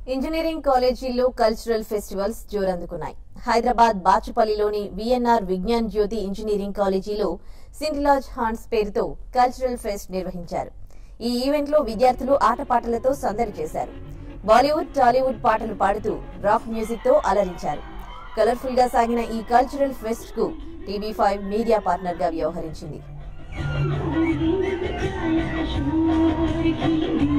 Engineering కాలేజీల్లో cultural festivals జోరందుకున్నాయి హైదరాబాద్ బాచుపల్లిలోని విఎన్ఆర్ విజ్ఞాన్ జ్యోతి ఇంజనీరింగ్ కాలేజీలో సింటిలాజ్ హాన్స్ పేరుతో కల్చరల్ ఫెస్ట్ నిర్వహించారు ఈ ఈవెంట్లో విద్యార్థులు ఆటపాటలతో సందడి చేశారు బాలీవుడ్ టాలీవుడ్ పాటలు పాడుతూ రాక్ మ్యూజిక్ తో అలరించారు కలర్ఫుల్ గా సాగిన ఈ కల్చరల్ ఫెస్ట్ కు టీవీ ఫైవ్ మీడియా పార్ట్నర్ గా వ్యవహరించింది Thank you.